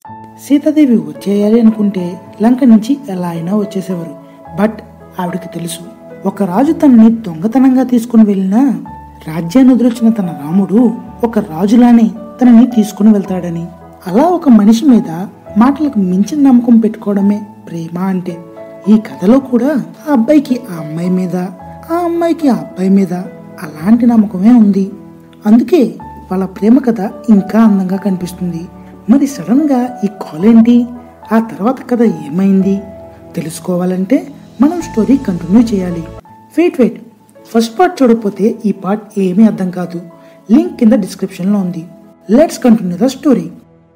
సీతాదేవి వచ్చేయాలి అనుకుంటే లంక నుంచి ఎలా అయినా వచ్చేసేవారు బట్ ఆవిడకి తెలుసు ఒక రాజు తనని దొంగతనంగా తీసుకుని వెళ్ళినా రాజ్యాన్ని వదిలొచ్చిన తన రాముడు ఒక రాజులానే తనని తీసుకుని వెళ్తాడని అలా ఒక మనిషి మీద మాటలకు మించిన నమ్మకం పెట్టుకోవడమే ప్రేమ అంటే ఈ కథలో కూడా ఆ అబ్బాయికి ఆ అమ్మాయి మీద ఆ అమ్మాయికి ఆ అబ్బాయి మీద అలాంటి నమ్మకమే ఉంది అందుకే వాళ్ళ ప్రేమ కథ ఇంకా అందంగా కనిపిస్తుంది మరి సడన్ గా ఈ కాల్ ఏంటి ఆ తర్వాత కథ ఏమైంది తెలుసుకోవాలంటే మనం స్టోరీ కంటిన్యూ చేయాలి వెయిట్ వెయిట్ ఫస్ట్ పార్ట్ చూడకపోతే ఈ పార్ట్ ఏమీ అర్థం కాదు లింక్ కింద డిస్క్రిప్షన్ లో ఉంది లెట్స్ కంటిన్యూ ద స్టోరీ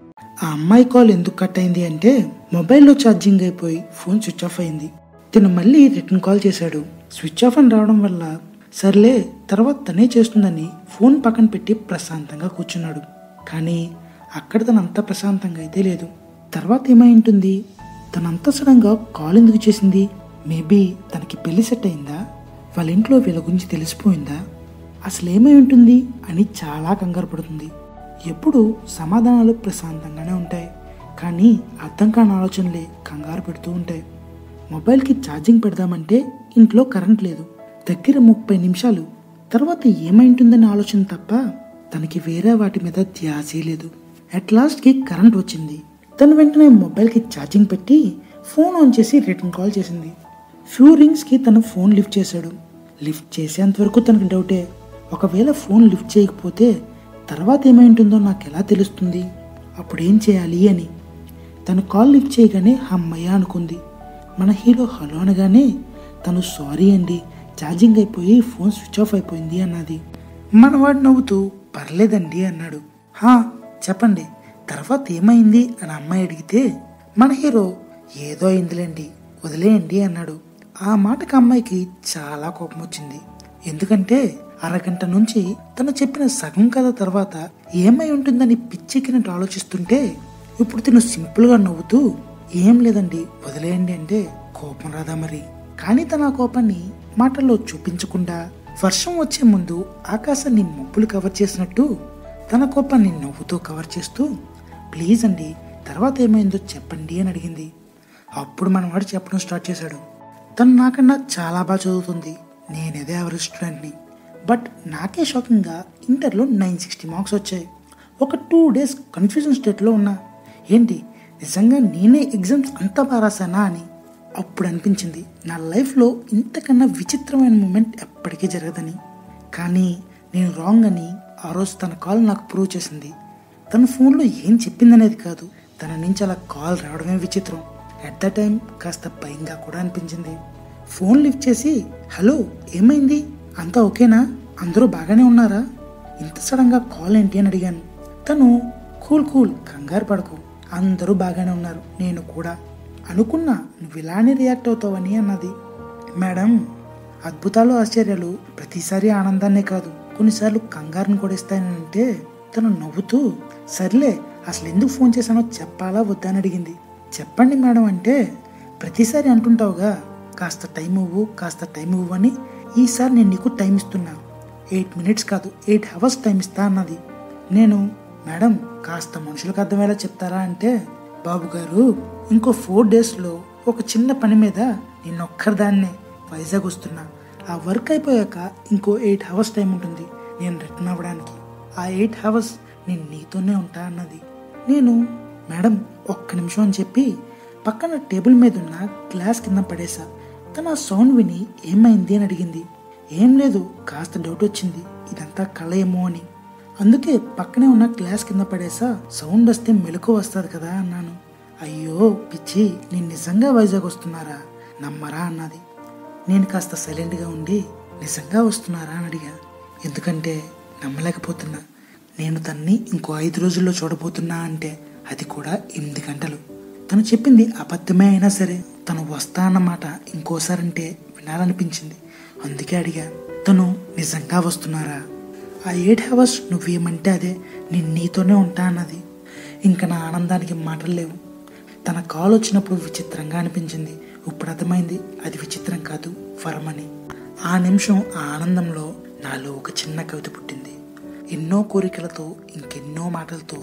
ఆ అమ్మాయి కాల్ ఎందుకు కట్ అయింది అంటే మొబైల్లో ఛార్జింగ్ అయిపోయి ఫోన్ స్విచ్ ఆఫ్ అయింది తిను మళ్ళీ రిటర్న్ కాల్ చేశాడు స్విచ్ ఆఫ్ అని రావడం వల్ల సర్లే తర్వాత తనే చేస్తుందని ఫోన్ పక్కన పెట్టి ప్రశాంతంగా కూర్చున్నాడు కానీ అక్కడ తనంత ప్రశాంతంగా అయితే లేదు తర్వాత ఏమై ఉంటుంది తనంత సడన్గా కాల్ ఎందుకు చేసింది మేబీ తనకి పెళ్లి సెట్ అయిందా వాళ్ళ ఇంట్లో వీళ్ళ గురించి తెలిసిపోయిందా అసలు ఏమై ఉంటుంది అని చాలా కంగారు పడుతుంది ఎప్పుడు సమాధానాలు ప్రశాంతంగానే ఉంటాయి కానీ అర్థం కాని ఆలోచనలే కంగారు పెడుతూ ఉంటాయి మొబైల్కి ఛార్జింగ్ పెడదామంటే ఇంట్లో కరెంట్ లేదు దగ్గర ముప్పై నిమిషాలు తర్వాత ఏమైంటుందనే ఆలోచన తప్ప తనకి వేరే వాటి మీద ధ్యాసే లేదు అట్ లాస్ట్కి కరెంట్ వచ్చింది తను వెంటనే మొబైల్కి ఛార్జింగ్ పెట్టి ఫోన్ ఆన్ చేసి రిటర్న్ కాల్ చేసింది ఫ్యూ రింగ్స్కి తను ఫోన్ లిఫ్ట్ చేశాడు లిఫ్ట్ చేసేంత వరకు తనకు డౌటే ఒకవేళ ఫోన్ లిఫ్ట్ చేయకపోతే తర్వాత ఏమై ఉంటుందో నాకు ఎలా తెలుస్తుంది అప్పుడు ఏం చేయాలి అని తను కాల్ లిఫ్ట్ చేయగానే అమ్మయ్య అనుకుంది మన హీరో హలో అనగానే తను సారీ అండి ఛార్జింగ్ అయిపోయి ఫోన్ స్విచ్ ఆఫ్ అయిపోయింది అన్నది మనవాడు నవ్వుతూ పర్లేదండి అన్నాడు హా చెప్పండి తర్వాత ఏమైంది అని అమ్మాయి అడిగితే మన హీరో ఏదో అయిందిలేండి వదిలేయండి అన్నాడు ఆ మాటకు అమ్మాయికి చాలా కోపం వచ్చింది ఎందుకంటే అరగంట నుంచి తను చెప్పిన సగం కథ తర్వాత ఏమై ఉంటుందని పిచ్చెక్కినట్టు ఆలోచిస్తుంటే ఇప్పుడు తిను సింపుల్ గా నవ్వుతూ ఏం లేదండి వదిలేయండి అంటే కోపం రాదా మరి కానీ తన ఆ కోపాన్ని మాటల్లో చూపించకుండా వర్షం వచ్చే ముందు ఆకాశాన్ని మబ్బులు కవర్ చేసినట్టు తన కోపాన్ని నవ్వుతూ కవర్ చేస్తూ ప్లీజ్ అండి తర్వాత ఏమైందో చెప్పండి అని అడిగింది అప్పుడు మనవాడు చెప్పడం స్టార్ట్ చేశాడు తను నాకన్నా చాలా బాగా చదువుతుంది నేనేదే ఎవరి స్టూడెంట్ని బట్ నాకే షాకింగ్గా ఇంటర్లో నైన్ సిక్స్టీ మార్క్స్ వచ్చాయి ఒక టూ డేస్ కన్ఫ్యూజన్ స్టేట్లో ఉన్నా ఏంటి నిజంగా నేనే ఎగ్జామ్స్ అంత బాగా రాసానా అని అప్పుడు అనిపించింది నా లైఫ్లో ఇంతకన్నా విచిత్రమైన మూమెంట్ ఎప్పటికీ జరగదని కానీ నేను రాంగ్ అని ఆ రోజు తన కాల్ నాకు ప్రూవ్ చేసింది తన ఫోన్లో ఏం చెప్పిందనేది కాదు తన నుంచి అలా కాల్ రావడమే విచిత్రం అట్ ద టైం కాస్త భయంగా కూడా అనిపించింది ఫోన్ లిఫ్ట్ చేసి హలో ఏమైంది అంతా ఓకేనా అందరూ బాగానే ఉన్నారా ఇంత సడన్గా కాల్ ఏంటి అని అడిగాను తను కూల్ కూల్ కంగారు పడకు అందరూ బాగానే ఉన్నారు నేను కూడా అనుకున్నా నువ్వు ఇలానే రియాక్ట్ అవుతావని అన్నది మేడం అద్భుతాలు ఆశ్చర్యాలు ప్రతిసారి ఆనందాన్నే కాదు కొన్నిసార్లు కంగారును కూడా ఇస్తాయనంటే తను నవ్వుతూ సర్లే అసలు ఎందుకు ఫోన్ చేశానో చెప్పాలా వద్దా అని అడిగింది చెప్పండి మేడం అంటే ప్రతిసారి అంటుంటావుగా కాస్త టైం ఇవ్వు కాస్త టైం ఇవ్వు అని ఈసారి నేను నీకు టైం ఇస్తున్నా ఎయిట్ మినిట్స్ కాదు ఎయిట్ అవర్స్ టైం ఇస్తా అన్నది నేను మేడం కాస్త మనుషులకు అర్థమయ్యేలా చెప్తారా అంటే బాబు గారు ఇంకో ఫోర్ డేస్లో ఒక చిన్న పని మీద నేను ఒక్కరిదాన్నే వైజాగ్ వస్తున్నా ఆ వర్క్ అయిపోయాక ఇంకో ఎయిట్ అవర్స్ టైం ఉంటుంది నేను రిటర్న్ అవ్వడానికి ఆ ఎయిట్ అవర్స్ నేను నీతోనే ఉంటా అన్నది నేను మేడం ఒక్క నిమిషం అని చెప్పి పక్కన టేబుల్ మీద ఉన్న గ్లాస్ కింద పడేసా తన ఆ సౌండ్ విని ఏమైంది అని అడిగింది ఏం లేదు కాస్త డౌట్ వచ్చింది ఇదంతా కళ ఏమో అని అందుకే పక్కనే ఉన్న గ్లాస్ కింద పడేసా సౌండ్ వస్తే మెలకు వస్తుంది కదా అన్నాను అయ్యో పిచ్చి నేను నిజంగా వైజాగ్ వస్తున్నారా నమ్మరా అన్నది నేను కాస్త సైలెంట్గా ఉండి నిజంగా వస్తున్నారా అని అడిగా ఎందుకంటే నమ్మలేకపోతున్నా నేను తన్ని ఇంకో ఐదు రోజుల్లో చూడబోతున్నా అంటే అది కూడా ఎనిమిది గంటలు తను చెప్పింది అబద్ధమే అయినా సరే తను వస్తా అన్నమాట ఇంకోసారి అంటే వినాలనిపించింది అందుకే అడిగా తను నిజంగా వస్తున్నారా ఆ ఎయిట్ అవర్స్ నువ్వేమంటే అదే నేను నీతోనే ఉంటా అన్నది ఇంకా నా ఆనందానికి మాటలు లేవు తన కాల్ వచ్చినప్పుడు విచిత్రంగా అనిపించింది ఇప్పుడు అర్థమైంది అది విచిత్రం కాదు వరమని ఆ నిమిషం ఆ ఆనందంలో నాలో ఒక చిన్న కవిత పుట్టింది ఎన్నో కోరికలతో ఇంకెన్నో మాటలతో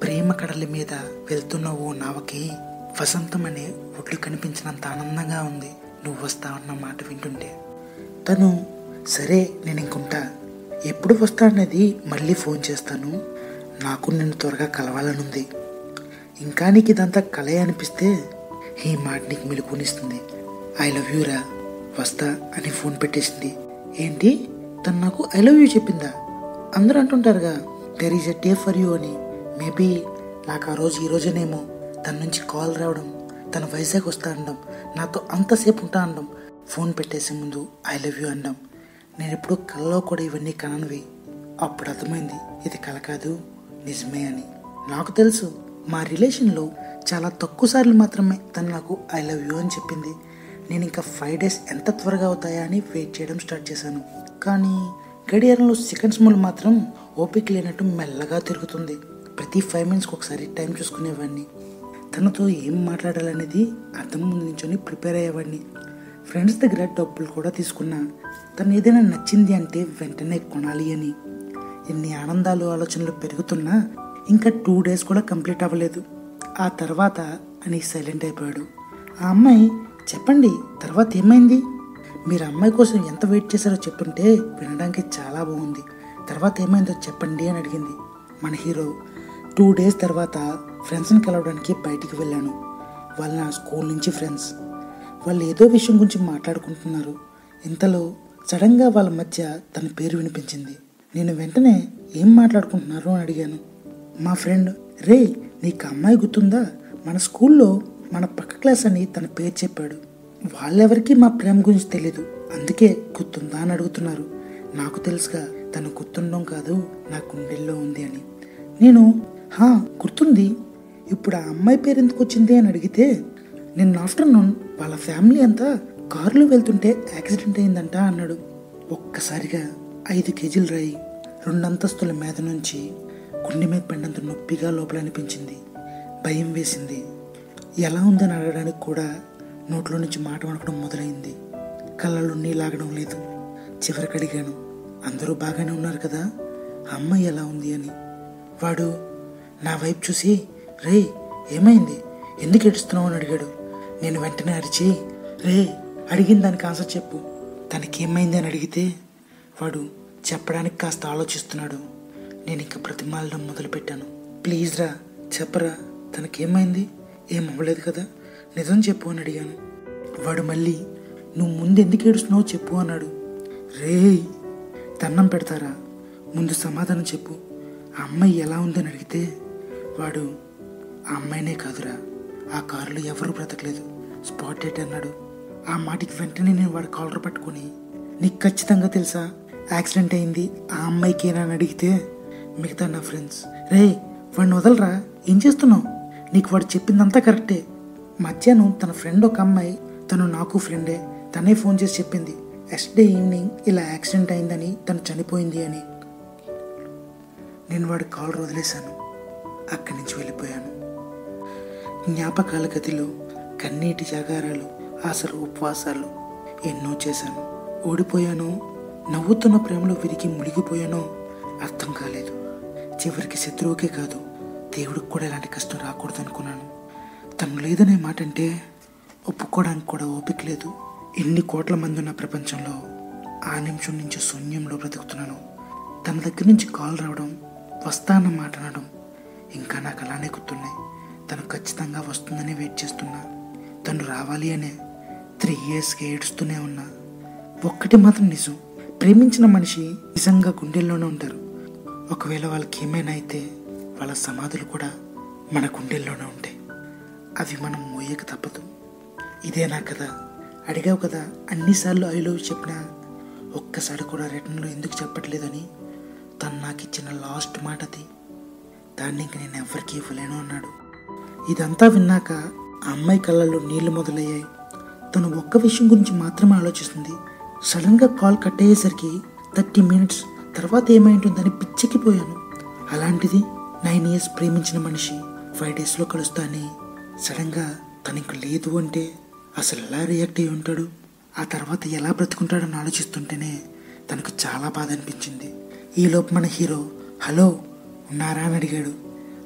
ప్రేమ కడలి మీద వెళ్తున్న ఓ నావకి వసంతం అనే ఒడ్లు కనిపించినంత ఆనందంగా ఉంది నువ్వు వస్తావన్న మాట వింటుంటే తను సరే నేను ఇంకుంటా ఎప్పుడు వస్తానన్నది మళ్ళీ ఫోన్ చేస్తాను నాకు నిన్ను త్వరగా కలవాలనుంది ఇంకా నీకు ఇదంతా కలే అనిపిస్తే ఈ మాట నీకు మెలుకునిస్తుంది ఐ లవ్ యూ రా వస్తా అని ఫోన్ పెట్టేసింది ఏంటి తను నాకు ఐ లవ్ యూ చెప్పిందా అందరూ అంటుంటారుగా there is a day for you అని మేబీ నాకు ఆ రోజు ఈ రోజునేమో తన నుంచి కాల్ రావడం తన వైజాగ్ వస్తా అనడం నాతో అంతసేపు ఉంటా అనడం ఫోన్ పెట్టేసే ముందు ఐ లవ్ యూ అనడం నేను ఎప్పుడు కల్లో కూడా ఇవన్నీ కననివి అప్పుడు అర్థమైంది ఇది కల కాదు నిజమే అని నాకు తెలుసు మా రిలేషన్లో చాలా తక్కువ సార్లు మాత్రమే తను నాకు ఐ లవ్ యూ అని చెప్పింది నేను ఇంకా ఫైవ్ డేస్ ఎంత త్వరగా అవుతాయా అని వెయిట్ చేయడం స్టార్ట్ చేశాను కానీ గడియారంలో సెకండ్స్ మూలు మాత్రం ఓపిక లేనట్టు మెల్లగా తిరుగుతుంది ప్రతి ఫైవ్ మినిట్స్కి ఒకసారి టైం చూసుకునేవాడిని తనతో ఏం మాట్లాడాలనేది అర్థం ముందు నుంచొని ప్రిపేర్ అయ్యేవాడిని ఫ్రెండ్స్ దగ్గర డబ్బులు కూడా తీసుకున్నా తను ఏదైనా నచ్చింది అంటే వెంటనే కొనాలి అని ఎన్ని ఆనందాలు ఆలోచనలు పెరుగుతున్నా ఇంకా టూ డేస్ కూడా కంప్లీట్ అవ్వలేదు ఆ తర్వాత అని సైలెంట్ అయిపోయాడు ఆ అమ్మాయి చెప్పండి తర్వాత ఏమైంది మీరు అమ్మాయి కోసం ఎంత వెయిట్ చేశారో చెప్తుంటే వినడానికి చాలా బాగుంది తర్వాత ఏమైందో చెప్పండి అని అడిగింది మన హీరో టూ డేస్ తర్వాత ఫ్రెండ్స్ని కలవడానికి బయటికి వెళ్ళాను వాళ్ళు నా స్కూల్ నుంచి ఫ్రెండ్స్ వాళ్ళు ఏదో విషయం గురించి మాట్లాడుకుంటున్నారు ఇంతలో సడన్గా వాళ్ళ మధ్య తన పేరు వినిపించింది నేను వెంటనే ఏం మాట్లాడుకుంటున్నారు అని అడిగాను మా ఫ్రెండ్ రే నీకు అమ్మాయి గుర్తుందా మన స్కూల్లో మన పక్క క్లాస్ అని తన పేరు చెప్పాడు వాళ్ళెవరికి మా ప్రేమ గురించి తెలీదు అందుకే గుర్తుందా అని అడుగుతున్నారు నాకు తెలుసుగా తను గుర్తుండడం కాదు నా గుండెల్లో ఉంది అని నేను హా గుర్తుంది ఇప్పుడు ఆ అమ్మాయి పేరు ఎందుకు వచ్చింది అని అడిగితే నిన్న ఆఫ్టర్నూన్ వాళ్ళ ఫ్యామిలీ అంతా కారులో వెళ్తుంటే యాక్సిడెంట్ అయిందంట అన్నాడు ఒక్కసారిగా ఐదు కేజీలు రాయి రెండంతస్తుల మీద నుంచి గుండె మీద పడినంత నొప్పిగా లోపల అనిపించింది భయం వేసింది ఎలా ఉందని అడగడానికి కూడా నోట్లో నుంచి మాట వణకడం మొదలైంది కళ్ళలో నీళ్ళాగడం లేదు చివరికి అడిగాను అందరూ బాగానే ఉన్నారు కదా అమ్మాయి ఎలా ఉంది అని వాడు నా వైపు చూసి రే ఏమైంది ఎందుకు ఏడుస్తున్నావు అని అడిగాడు నేను వెంటనే అరిచి రే అడిగిన దానికి ఆన్సర్ చెప్పు తనకేమైంది అని అడిగితే వాడు చెప్పడానికి కాస్త ఆలోచిస్తున్నాడు నేను ఇంకా ప్రతిమాలడం మొదలుపెట్టాను ప్లీజ్ రా చెప్పరా తనకేమైంది ఏం అవ్వలేదు కదా నిజం చెప్పు అని అడిగాను వాడు మళ్ళీ నువ్వు ముందు ఎందుకు ఏడుస్తున్నావో చెప్పు అన్నాడు రే దండం పెడతారా ముందు సమాధానం చెప్పు ఆ అమ్మాయి ఎలా ఉందని అడిగితే వాడు ఆ అమ్మాయినే కాదురా ఆ కారులో ఎవరు బ్రతకలేదు స్పాట్ డెడ్ అన్నాడు ఆ మాటికి వెంటనే నేను వాడి కాలర్ పట్టుకొని నీకు ఖచ్చితంగా తెలుసా యాక్సిడెంట్ అయింది ఆ అమ్మాయికేనా అని అడిగితే మిగతా నా ఫ్రెండ్స్ రే వాడిని వదలరా ఏం చేస్తున్నావు నీకు వాడు చెప్పిందంతా కరెక్టే మధ్యాహ్నం తన ఫ్రెండ్ ఒక అమ్మాయి తను నాకు ఫ్రెండే తనే ఫోన్ చేసి చెప్పింది ఎస్డే ఈవినింగ్ ఇలా యాక్సిడెంట్ అయిందని తను చనిపోయింది అని నేను వాడి కాల్ వదిలేశాను అక్కడి నుంచి వెళ్ళిపోయాను జ్ఞాపకాల గదిలో కన్నీటి జాగారాలు ఆశలు ఉపవాసాలు ఎన్నో చేశాను ఓడిపోయానో నవ్వుతున్న ప్రేమలో విరిగి మునిగిపోయానో అర్థం కాలేదు చివరికి శత్రువుకే కాదు దేవుడికి కూడా ఇలాంటి కష్టం రాకూడదు అనుకున్నాను తను లేదనే మాట అంటే ఒప్పుకోవడానికి కూడా ఓపిక లేదు ఎన్ని కోట్ల మంది ఉన్న ప్రపంచంలో ఆ నిమిషం నుంచి శూన్యంలో బ్రతుకుతున్నాను తన దగ్గర నుంచి కాల్ రావడం వస్తానన్న మాట అనడం ఇంకా నాకు అలానే గుర్తున్నాయి తను ఖచ్చితంగా వస్తుందని వెయిట్ చేస్తున్నా తను రావాలి అనే త్రీ ఇయర్స్కి ఏడుస్తూనే ఉన్నా ఒక్కటి మాత్రం నిజం ప్రేమించిన మనిషి నిజంగా గుండెల్లోనే ఉంటారు ఒకవేళ వాళ్ళకి ఏమైనా అయితే వాళ్ళ సమాధులు కూడా మన గుండెల్లోనే ఉంటాయి అవి మనం మోయక తప్పదు ఇదేనా కదా అడిగావు కదా అన్నిసార్లు ఐ లవ్ చెప్పినా ఒక్కసారి కూడా రిటర్న్లో ఎందుకు చెప్పట్లేదని తను నాకు ఇచ్చిన లాస్ట్ మాట అది దాన్ని ఇంక నేను ఎవరికి ఇవ్వలేను అన్నాడు ఇదంతా విన్నాక ఆ అమ్మాయి కళ్ళల్లో నీళ్లు మొదలయ్యాయి తను ఒక్క విషయం గురించి మాత్రమే ఆలోచిస్తుంది సడన్గా కాల్ కట్ అయ్యేసరికి థర్టీ మినిట్స్ తర్వాత ఏమైంటుందని పిచ్చెక్కిపోయాను అలాంటిది నైన్ ఇయర్స్ ప్రేమించిన మనిషి ఫైవ్ డేస్లో కలుస్తా అని సడన్గా తనకు లేదు అంటే అసలు ఎలా రియాక్ట్ అయి ఉంటాడు ఆ తర్వాత ఎలా బ్రతుకుంటాడని ఆలోచిస్తుంటేనే తనకు చాలా బాధ అనిపించింది ఈలోపు మన హీరో హలో ఉన్నారా అని అడిగాడు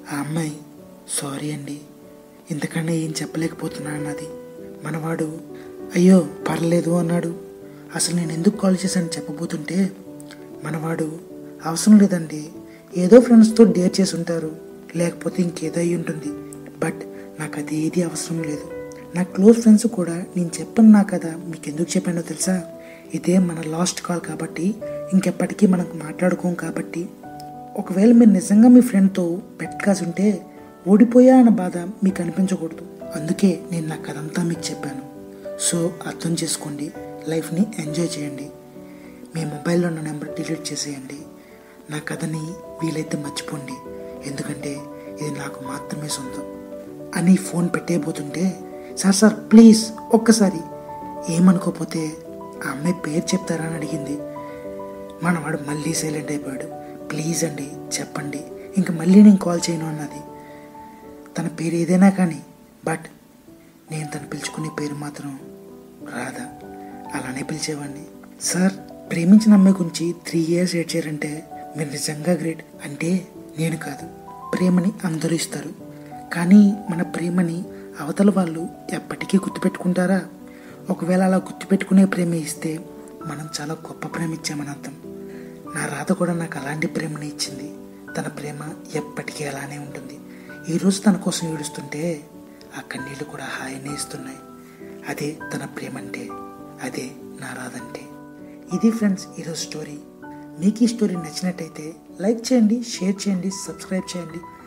ఆ అమ్మాయి సారీ అండి ఇంతకన్నా ఏం చెప్పలేకపోతున్నా అన్నది మనవాడు అయ్యో పర్లేదు అన్నాడు అసలు నేను ఎందుకు కాల్ చేశాను చెప్పబోతుంటే మనవాడు అవసరం లేదండి ఏదో ఫ్రెండ్స్తో డేర్ చేసి ఉంటారు లేకపోతే ఇంకేదో అయి ఉంటుంది బట్ నాకు అది ఏది అవసరం లేదు నా క్లోజ్ ఫ్రెండ్స్ కూడా నేను చెప్పను నా కదా మీకు ఎందుకు చెప్పానో తెలుసా ఇదే మన లాస్ట్ కాల్ కాబట్టి ఇంకెప్పటికీ మనకు మాట్లాడుకోం కాబట్టి ఒకవేళ మీరు నిజంగా మీ ఫ్రెండ్తో బెట్ కాసి ఉంటే ఓడిపోయా అన్న బాధ మీకు అనిపించకూడదు అందుకే నేను నా కథంతా మీకు చెప్పాను సో అర్థం చేసుకోండి లైఫ్ని ఎంజాయ్ చేయండి మీ మొబైల్లో ఉన్న నెంబర్ డిలీట్ చేసేయండి నా కథని వీలైతే మర్చిపోండి ఎందుకంటే ఇది నాకు మాత్రమే సొంతం అని ఫోన్ పెట్టేయబోతుంటే సార్ సార్ ప్లీజ్ ఒక్కసారి ఏమనుకోపోతే ఆ అమ్మాయి పేరు చెప్తారా అని అడిగింది మనవాడు మళ్ళీ సైలెంట్ అయిపోయాడు ప్లీజ్ అండి చెప్పండి ఇంక మళ్ళీ నేను కాల్ చేయను అన్నది తన పేరు ఏదైనా కానీ బట్ నేను తను పిలుచుకునే పేరు మాత్రం రాధా అలానే పిలిచేవాడిని సార్ ప్రేమించిన అమ్మాయి గురించి త్రీ ఇయర్స్ ఏడ్చారంటే మీరు నిజంగా గ్రేట్ అంటే నేను కాదు ప్రేమని అందరూ ఇస్తారు కానీ మన ప్రేమని అవతల వాళ్ళు ఎప్పటికీ గుర్తుపెట్టుకుంటారా ఒకవేళ అలా గుర్తుపెట్టుకునే ప్రేమ ఇస్తే మనం చాలా గొప్ప ప్రేమ ఇచ్చామని అర్థం నా రాధ కూడా నాకు అలాంటి ప్రేమని ఇచ్చింది తన ప్రేమ ఎప్పటికీ అలానే ఉంటుంది ఈరోజు తన కోసం ఏడుస్తుంటే ఆ కన్నీళ్ళు కూడా హాయినే ఇస్తున్నాయి అదే తన ప్రేమ అంటే అదే నా రాధంటే ఇది ఫ్రెండ్స్ ఈరోజు స్టోరీ మీకు ఈ స్టోరీ నచ్చినట్టయితే లైక్ చేయండి షేర్ చేయండి సబ్స్క్రైబ్ చేయండి